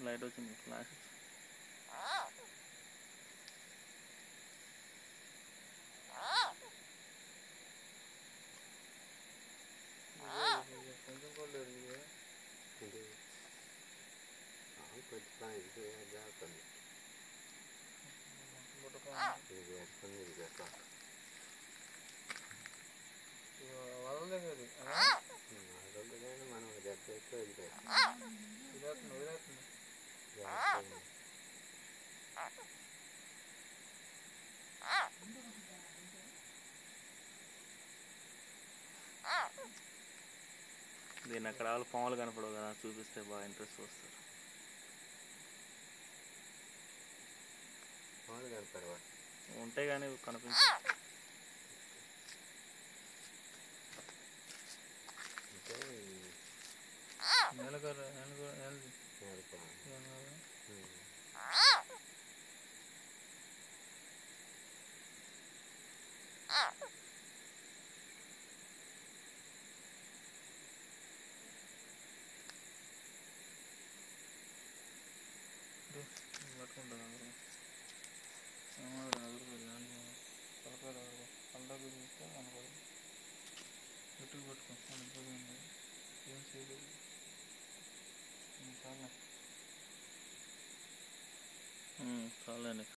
Light వచ్చింది flash కొంచెం కూడా లేదు ఇది. ఇది కొంచెం ఇది జాగ్రత్త బుట్టకం. ఇది వేసుకొని ఇది వేసుకో ఇది వదలలేదు ఇది. ఆ? అదొకటి కానీ మనం దెబ్బ ఎక్కువ వదిలేస్తాం వదిలేస్తుంది, వదిలేస్తుంది. జాగ్రత్త దీన్ని అక్కడ వాళ్ళు పాములు కనపడవు కదా చూపిస్తే బాగా ఇంట్రెస్ట్ వస్తారు మామూలు కనపడవా ఉంటే కానీ కనిపించు అంటే నేలకర్ర, నేలకర్ర, నేలది. నేర్పా ఏం కాదు. ఇది, ఇది పట్టుకుంటా దగ్గర. ఏమో దగ్గర వెళ్ళాలి. తలకాయ దగ్గర. కళ్ళకు చూస్తే కనపడదు. గట్టిగా పట్టుకో మన ఇబ్బంది ఉంది. ఏం చేయలేదు చాలే చాలండి